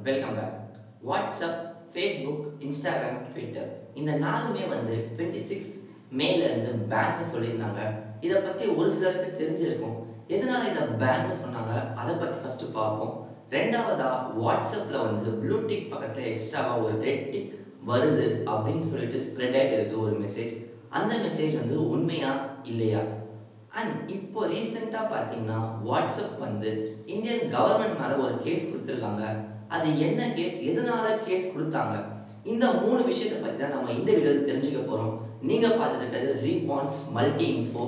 welcome back WhatsApp Facebook Instagram Twitter இந்த நாலுமே வந்து டுவெண்ட்டி சிக்ஸ் மேலேருந்து பேன்னு சொல்லியிருந்தாங்க இதை பற்றி ஒரு சிலருக்கு தெரிஞ்சிருக்கும் எதனால இதை பேன்னு சொன்னாங்க அதை பற்றி ஃபஸ்ட்டு பார்ப்போம் ரெண்டாவதா வாட்ஸ்அப்பில் வந்து ப்ளூ டிக் பக்கத்தில் எக்ஸ்ட்ராவாக ஒரு ரெட் டிக் வருது அப்படின்னு சொல்லிட்டு ஸ்ப்ரெட் ஆகிட்டு இருக்கு ஒரு மெசேஜ் அந்த மெசேஜ் வந்து உண்மையா இல்லையா அண்ட் இப்போ ரீசெண்டாக பார்த்தீங்கன்னா வாட்ஸ்அப் வந்து இந்தியன் கவர்மெண்ட் மேலே ஒரு கேஸ் கொடுத்துருக்காங்க அது என்ன கேஸ் எதனால கேஸ் கொடுத்தாங்க இந்த மூணு விஷயத்தை பற்றி தான் நம்ம இந்த வீடியோவில் தெரிஞ்சுக்க போகிறோம் நீங்கள் பார்த்துட்டு இருக்கிறது ரீபான்ஸ் multi info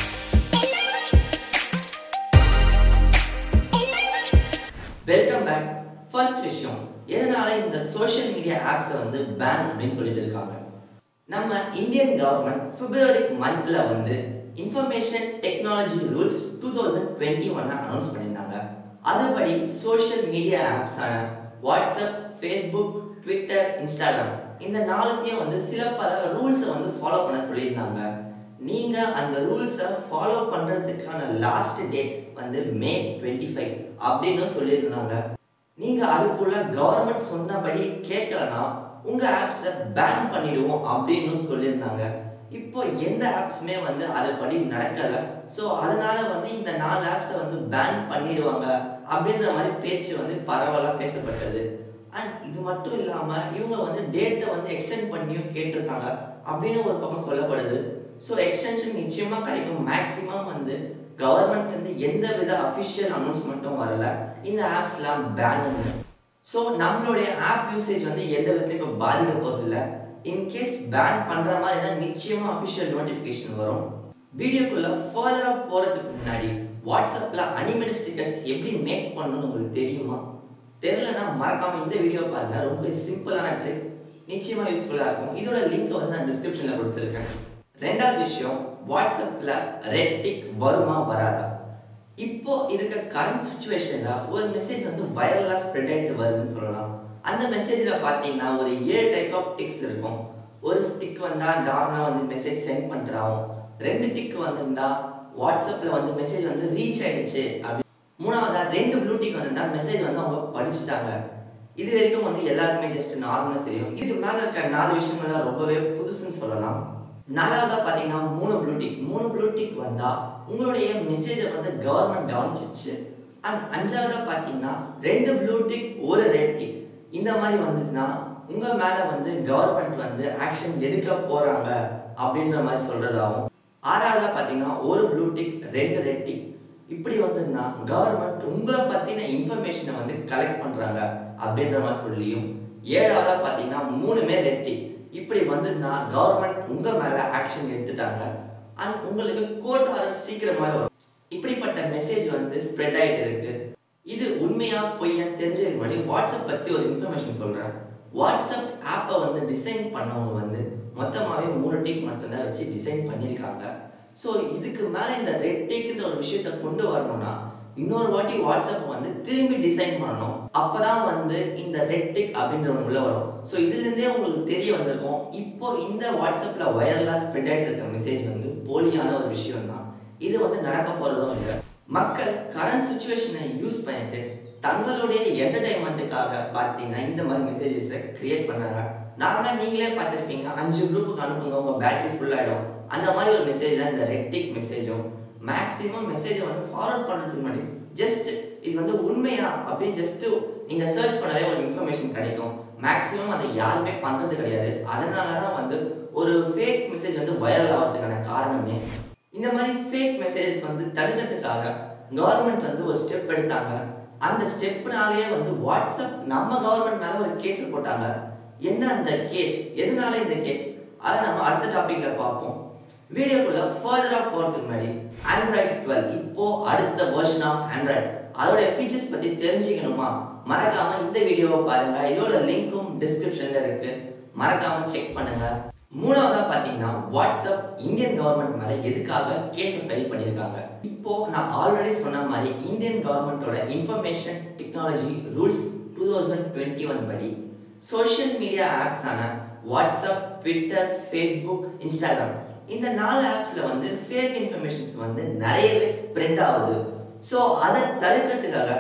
welcome back first விஷயம் எதனால இந்த சோஷியல் மீடியா ஆப்ஸை வந்து பேன் அப்படின்னு சொல்லிட்டு இருக்காங்க நம்ம இந்தியன் கவர்மெண்ட் பிப்ரவரி மந்த்ல வந்து information technology rules two thousand twenty ஒன்னை அனௌன்ஸ் பண்ணியிருந்தாங்க அதுபடி சோஷியல் மீடியா ஆப்ஸான வாட்ஸ்அப் ஃபேஸ்புக் ட்விட்டர் இன்ஸ்டாகிராம் இந்த நாலுத்தையும் வந்து சில பல ரூல்ஸை வந்து ஃபாலோ பண்ண சொல்லியிருந்தாங்க நீங்க அந்த ரூல்ஸை ஃபாலோ பண்றதுக்கான லாஸ்ட் டேட் வந்து மே டுவெண்ட்டி ஃபைவ் அப்படின்னு சொல்லியிருந்தாங்க நீங்க அதுக்குள்ள கவர்மெண்ட் சொன்னபடி கேட்கலனா உங்க ஆப்ஸை பேன் பண்ணிடுவோம் அப்படின்னு சொல்லியிருந்தாங்க இப்போ எந்த ஆப்ஸுமே வந்து அதுபடி நடக்கல ஸோ அதனால வந்து இந்த நாலு ஆப்ஸை வந்து பேன் பண்ணிடுவாங்க அப்படின்ற மாதிரி பேச்சு வந்து பரவலாக பேசப்பட்டது அண்ட் இது மட்டும் இல்லாம இவங்க வந்து டேட்டை வந்து எக்ஸ்டெண்ட் பண்ணியும் கேட்டிருக்காங்க அப்படின்னு ஒரு பக்கம் சொல்லப்படுது ஸோ எக்ஸ்டென்ஷன் நிச்சயமா கிடைக்கும் மேக்ஸிமம் வந்து கவர்மெண்ட் வந்து எந்த வித அஃபிஷியல் அனௌன்ஸ்மெண்ட்டும் வரல இந்த ஆப்ஸ்லாம் பேன் ஸோ நம்மளுடைய ஆப் யூசேஜ் வந்து எந்த விதத்துலையும் இப்போ பாதிக்க போகிறதில்ல இன்கேஸ் பேன் பண்ணுற மாதிரி தான் நிச்சயமாக அஃபிஷியல் நோட்டிஃபிகேஷன் வரும் வீடியோக்குள்ள ஃபர்தராக போகிறதுக்கு முன்னாடி வாட்ஸ்அப்பில் அனிமேட் ஸ்டிக்கர்ஸ் எப்படி மேக் பண்ணணும்னு உங்களுக்கு தெரியுமா தெரிலனா மறக்காம இந்த வீடியோ பாருங்க ரொம்ப சிம்பிளான ட்ரிக் நிச்சயமாக யூஸ்ஃபுல்லாக இருக்கும் இதோட லிங்க் வந்து நான் டிஸ்கிரிப்ஷனில் கொடுத்துருக்கேன் ரெண்டாவது விஷயம் வாட்ஸ்அப்பில் ரெட் டிக் வருமா வராதா இப்போ இருக்க கரண்ட் சுச்சுவேஷன்ல ஒரு மெசேஜ் வந்து வைரலா ஸ்ப்ரெட் ஆகிட்டு வருதுன்னு சொல்லலாம் அந்த மெசேஜ்ல பாத்தீங்கன்னா ஒரு ஏழு டைப் ஆஃப் டிக்ஸ் இருக்கும் ஒரு ஸ்டிக் வந்தா நார்மலா வந்து மெசேஜ் சென்ட் பண்றாவும் ரெண்டு டிக் வந்திருந்தா வாட்ஸ்அப்ல வந்து மெசேஜ் வந்து ரீச் ஆயிடுச்சு அப்படி மூணாவதா ரெண்டு ப்ளூ டிக் வந்திருந்தா மெசேஜ் வந்து அவங்க படிச்சுட்டாங்க இது வரைக்கும் வந்து எல்லாருக்குமே ஜஸ்ட் நார்மலா தெரியும் இதுக்கு மேல இருக்க நாலு விஷயங்கள்லாம் ரொம்பவே புதுசுன்னு சொல்லலாம் நாலாவதா பாத்தீங்கன்னா மூணு ப்ளூ டிக் மூணு ப்ளூ டிக் வந்தா உங்களுடைய மெசேஜை வந்து கவர்மெண்ட் கவனிச்சிச்சு அண்ட் அஞ்சாவதா பார்த்தீங்கன்னா ரெண்டு ப்ளூ டிக் ஒரு ரெட் டிக் இந்த மாதிரி வந்துச்சுன்னா உங்க மேல வந்து கவர்மெண்ட் வந்து ஆக்ஷன் எடுக்க போறாங்க அப்படின்ற மாதிரி சொல்றதாகும் ஆறாவதா பார்த்தீங்கன்னா ஒரு ப்ளூ டிக் ரெண்டு ரெட் டிக் இப்படி வந்ததுன்னா கவர்மெண்ட் உங்களை பத்தின இன்ஃபர்மேஷனை வந்து கலெக்ட் பண்றாங்க அப்படின்ற மாதிரி சொல்லியும் ஏழாவதா பார்த்தீங்கன்னா மூணுமே ரெட் டிக் இப்படி வந்ததுன்னா கவர்மெண்ட் உங்க மேல ஆக்ஷன் எடுத்துட்டாங்க அண்ட் உங்களுக்கு கோர்ட் ஆர்டர் சீக்கிரமாக வரும் இப்படிப்பட்ட மெசேஜ் வந்து ஸ்ப்ரெட் ஆகிட்டு இருக்கு இது உண்மையா பொய்யா தெரிஞ்சதுக்கு முன்னாடி வாட்ஸ்அப் பத்தி ஒரு இன்ஃபர்மேஷன் சொல்றேன் வாட்ஸ்அப் ஆப்பை வந்து டிசைன் பண்ணவங்க வந்து மொத்தமாகவே மூணு டீக் மட்டும்தான் வச்சு டிசைன் பண்ணியிருக்காங்க ஸோ இதுக்கு மேலே இந்த ரெட் டேக்குன்ற ஒரு விஷயத்த கொண்டு வரணும்னா இன்னொரு வாட்டி வாட்ஸ்அப் வந்து திரும்பி டிசைன் பண்ணணும் அப்பதான் வந்து இந்த ரெட் டிக் அப்படின்ற ஒன்று உள்ள வரும் ஸோ இதுல இருந்தே உங்களுக்கு தெரிய வந்திருக்கும் இப்போ இந்த வாட்ஸ்அப்ல வைரலா ஸ்ப்ரெட் ஆகிட்டு இருக்க மெசேஜ் வந்து போலியான ஒரு விஷயம் தான் இது வந்து நடக்க போறதும் இல்லை மக்கள் கரண்ட் சுச்சுவேஷனை யூஸ் பண்ணிட்டு தங்களுடைய என்டர்டைன்மெண்ட்டுக்காக பார்த்தீங்கன்னா இந்த மாதிரி மெசேஜஸை கிரியேட் பண்றாங்க நார்மலாக நீங்களே பார்த்துருப்பீங்க அஞ்சு குரூப்புக்கு அனுப்புங்க உங்க பேட்டரி ஃபுல் ஆயிடும் அந்த மாதிரி ஒரு மெசேஜ் தான் இந்த ரெட்டிக் மெசேஜும் மேக்ஸிமம் மெசேஜை வந்து ஃபார்வர்ட் பண்ணுறதுக்கு முன்னாடி ஜஸ்ட் இது வந்து உண்மையா அப்படின்னு ஜஸ்ட் நீங்க சர்ச் பண்ணாலே ஒரு இன்ஃபர்மேஷன் கிடைக்கும் மேக்ஸிமம் அதை யாருமே பண்றது கிடையாது அதனால தான் வந்து ஒரு ஃபேக் மெசேஜ் வந்து வைரல் ஆகிறதுக்கான காரணமே இந்த மாதிரி ஃபேக் மெசேஜஸ் வந்து தடுக்கிறதுக்காக கவர்மெண்ட் வந்து ஒரு ஸ்டெப் எடுத்தாங்க அந்த ஸ்டெப்னாலேயே வந்து வாட்ஸ்அப் நம்ம கவர்மெண்ட் மேல ஒரு கேஸ் போட்டாங்க என்ன அந்த கேஸ் எதனால இந்த கேஸ் அதை நம்ம அடுத்த டாபிக்ல பார்ப்போம் வீடியோக்குள்ள ஃபர்தரா போறதுக்கு முன்னாடி ஆண்ட்ராய்ட் டுவெல் இப்போ அடுத்த வெர்ஷன் ஆஃப் ஆண்ட்ராய்ட் அதோட ஃபீச்சர்ஸ் பத்தி தெரிஞ்சுக்கணுமா மறக்காம இந்த வீடியோவை பாருங்க இதோட லிங்க்கும் டிஸ்கிரிப்ஷன்ல இருக்கு மறக்காம செக் பண்ணுங்க மூணாவதா பாத்தீங்கன்னா வாட்ஸ்அப் இந்தியன் கவர்மெண்ட் மேல எதுக்காக கேஸ் ஃபைல் பண்ணியிருக்காங்க இப்போ நான் ஆல்ரெடி சொன்ன மாதிரி இந்தியன் கவர்மெண்டோட information technology rules two thousand twenty one படி சோஷியல் மீடியா ஆப்ஸான வாட்ஸ்அப் ட்விட்டர் ஃபேஸ்புக் இன்ஸ்டாகிராம் இந்த நாலு ஆப்ஸ்ல வந்து ஃபேக் இன்ஃபர்மேஷன்ஸ் வந்து நிறையவே ஸ்ப்ரெட் ஆகுது ஸோ அதை தடுக்கிறதுக்காக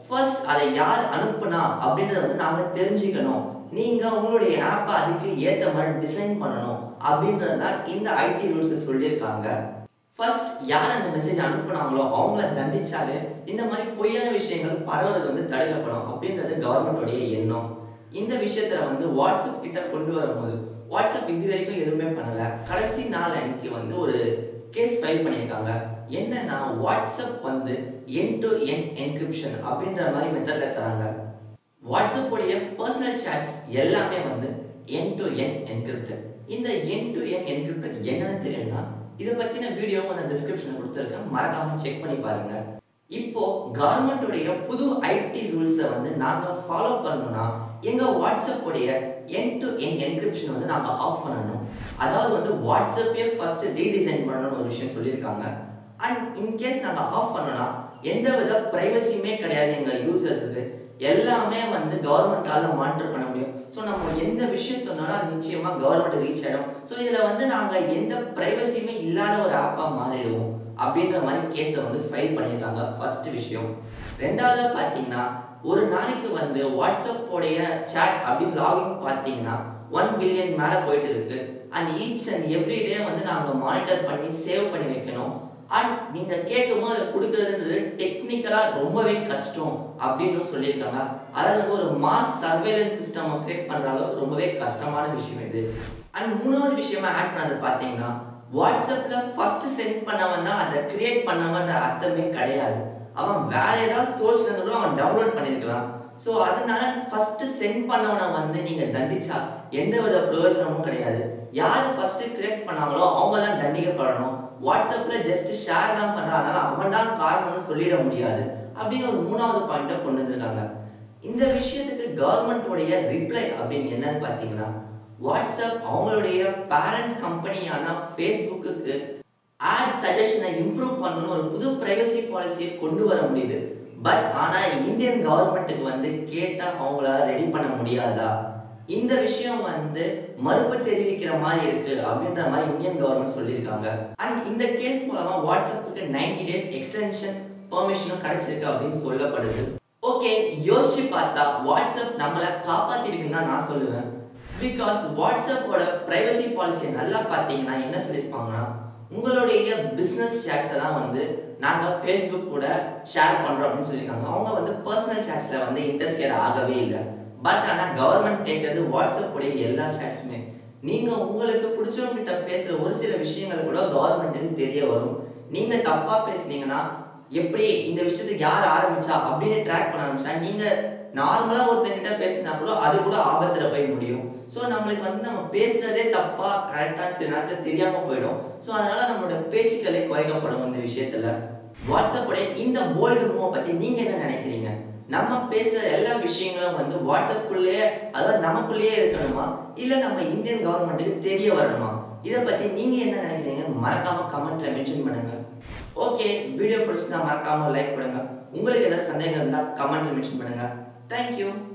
ஃபர்ஸ்ட் அதை யார் அனுப்புனா அப்படின்றத வந்து நாங்க தெரிஞ்சுக்கணும் நீங்க உங்களுடைய ஆப்பை அதுக்கு ஏத்த மாதிரி டிசைன் பண்ணணும் அப்படின்றது தான் இந்த ஐடி ரூல்ஸ் சொல்லியிருக்காங்க ஃபர்ஸ்ட் யார் அந்த மெசேஜ் அனுப்புனாங்களோ அவங்கள தண்டிச்சாலே இந்த மாதிரி பொய்யான விஷயங்கள் பரவுறது வந்து தடுக்கப்படும் அப்படின்றது கவர்மெண்டோடைய எண்ணம் இந்த விஷயத்துல வந்து வாட்ஸ்அப் கிட்ட கொண்டு வரும்போது வாட்ஸ்அப் இது வரைக்கும் எதுவுமே பண்ணல கடைசி நாள் அன்னைக்கு வந்து ஒரு கேஸ் ஃபைல் பண்ணியிருக்காங்க என்னன்னா வாட்ஸ்அப் வந்து என் டு என் என்கிரிப்ஷன் அப்படின்ற மாதிரி மெத்தட்ல தராங்க வாட்ஸ்அப் உடைய பர்சனல் சாட்ஸ் எல்லாமே வந்து என் டு என் என்கிரிப்டட் இந்த என் டு என் என்கிரிப்டட் என்னன்னு தெரியும்னா இதை பத்தின வீடியோ நான் டிஸ்கிரிப்ஷன்ல கொடுத்துருக்கேன் மறக்காம செக் பண்ணி பாருங்க இப்போ கவர்மெண்ட்டுடைய புது ஐடி ரூல்ஸை வந்து நாங்க ஃபாலோ பண்ணணும்னா எங்க வாட்ஸ்அப் உடைய என் டு என் என்கிரிப்ஷன் வந்து நாங்க ஆஃப் பண்ணணும் அதாவது வந்து வாட்ஸ்அப்பே ஃபர்ஸ்ட் ரீடிசைன் பண்ணணும்னு ஒரு விஷயம் சொல்லியிருக்காங்க அண்ட் இன்கேஸ் நாங்க ஆஃப் பண்ணோம்னா எந்த வித பிரைவசியுமே கிடையாது எங்க யூசர்ஸுக்கு எல்லாமே வந்து கவர்மெண்டால மானிட்டர் பண்ண முடியும் ஸோ நம்ம எந்த விஷயம் சொன்னாலும் அது நிச்சயமா கவர்மெண்ட் ரீச் ஆயிடும் ஸோ இதுல வந்து நாங்க எந்த பிரைவசியுமே இல்லாத ஒரு ஆப்பா மாறிடுவோம் அப்படின்ற மாதிரி கேஸை வந்து ஃபைல் பண்ணியிருக்காங்க ஃபர்ஸ்ட் விஷயம் ரெண்டாவது பார்த்தீங்கன்னா ஒரு நாளைக்கு வந்து வாட்ஸ்அப் உடைய chat அப்படின்னு லாகின் பார்த்தீங்கன்னா ஒன் பில்லியன் மேலே போயிட்டு இருக்கு and each and every day வந்து நாங்கள் மானிட்டர் பண்ணி சேவ் பண்ணி வைக்கணும் அண்ட் நீங்க கேட்கும் போது அதை கொடுக்கறதுன்றது டெக்னிக்கலா ரொம்பவே கஷ்டம் அப்படின்னு சொல்லியிருக்காங்க அதாவது வந்து ஒரு மாஸ் சர்வேலன்ஸ் சிஸ்டம் கிரியேட் பண்ற அளவுக்கு ரொம்பவே கஷ்டமான விஷயம் இது அண்ட் மூணாவது விஷயமா ஆட் பண்ணது பார்த்தீங்கன்னா வாட்ஸ்அப்ல ஃபர்ஸ்ட் சென்ட் பண்ணவன் தான் அதை கிரியேட் பண்ணவன்ற அர்த்தமே கிடையாது அவன் வேற ஏதாவது சோர்ஸ்ல இருந்து கூட அவன் டவுன்லோட் பண்ணிருக்கலாம் ஸோ அதனால ஃபர்ஸ்ட் சென்ட் பண்ணவனை வந்து நீங்க தண்டிச்சா எந்த வித பிரயோஜனமும் கிடையாது யார் ஃபர்ஸ்ட் கிரியேட் பண்ணாங்களோ அவங்க தான் தண்டிக்கப்படணும் வாட்ஸ்அப்ல ஜஸ்ட் ஷேர் தான் பண்றான் அதனால அவன் தான் காரணம்னு சொல்லிட முடியாது அப்படின்னு ஒரு மூணாவது பாயிண்ட்டை கொண்டு வந்திருக்காங்க இந்த விஷயத்துக்கு கவர்மெண்ட்டோடைய ரிப்ளை அப்படின்னு என்னன்னு பார்த்தீங்கன்னா வாட்ஸ்அப் அவங்களுடைய பேரண்ட் கம்பெனியான ஃபேஸ்புக்கு ஆட் சஜஷனை இம்ப்ரூவ் பண்ணணும் ஒரு புது பிரைவசி பாலிசியை கொண்டு வர முடியுது பட் ஆனா இந்தியன் கவர்மெண்ட்டுக்கு வந்து கேட்டா அவங்களால ரெடி பண்ண முடியாதா இந்த விஷயம் வந்து மறுப்பு தெரிவிக்கிற மாதிரி இருக்கு அப்படின்ற மாதிரி இந்தியன் கவர்மெண்ட் சொல்லியிருக்காங்க அண்ட் இந்த கேஸ் மூலமா வாட்ஸ்அப்புக்கு 90 டேஸ் எக்ஸ்டென்ஷன் பெர்மிஷனும் கிடைச்சிருக்கு அப்படின்னு சொல்லப்படுது ஓகே யோசிச்சு பார்த்தா வாட்ஸ்அப் நம்மளை காப்பாத்திருக்குன்னு தான் நான் சொல்லுவேன் பிகாஸ் வாட்ஸ்அப்போட பிரைவசி பாலிசியை நல்லா பார்த்தீங்கன்னா என்ன சொல்லியிருப்பாங்கன்னா உங்களுடைய பிஸ்னஸ் சேட்ஸ் எல்லாம் வந்து நாங்கள் ஃபேஸ்புக் கூட ஷேர் பண்ணுறோம் அப்படின்னு சொல்லியிருக்காங்க அவங்க வந்து பர்சனல் சேட்ஸில் வந்து இன்டர்ஃபியர் ஆகவே இல்லை பட் ஆனால் கவர்மெண்ட் கேட்குறது வாட்ஸ்அப் உடைய எல்லா சேட்ஸுமே நீங்கள் உங்களுக்கு பிடிச்சவங்க கிட்ட பேசுகிற ஒரு சில விஷயங்கள் கூட கவர்மெண்ட்டுக்கு தெரிய வரும் நீங்கள் தப்பாக பேசுனீங்கன்னா எப்படி இந்த விஷயத்துக்கு யார் ஆரம்பிச்சா அப்படின்னு ட்ராக் பண்ண ஆரம்பிச்சா நீங்கள் நார்மலாக ஒருத்தங்கிட்ட பேசினா கூட அது கூட ஆபத்தில் போய் முடியும் ஸோ நம்மளுக்கு வந்து நம்ம பேசுறதே தப்பா கரெக்டாக சில நேரத்தில் தெரியாம போயிடும் ஸோ அதனால நம்மளோட பேச்சுக்களே குறைக்கப்படும் இந்த விஷயத்துல வாட்ஸ்அப்புடைய இந்த போல்டு மூவ் பத்தி நீங்க என்ன நினைக்கிறீங்க நம்ம பேசுற எல்லா விஷயங்களும் வந்து வாட்ஸ்அப்புக்குள்ளேயே அதாவது நமக்குள்ளேயே இருக்கணுமா இல்ல நம்ம இந்தியன் கவர்மெண்ட்டுக்கு தெரிய வரணுமா இதை பத்தி நீங்க என்ன நினைக்கிறீங்க மறக்காம கமெண்ட்ல மென்ஷன் பண்ணுங்க ஓகே வீடியோ பிடிச்சிருந்தா மறக்காம லைக் பண்ணுங்க உங்களுக்கு ஏதாவது சந்தேகம் இருந்தா கமெண்ட்ல மென்ஷன் பண்ணுங்க தேங்க்யூ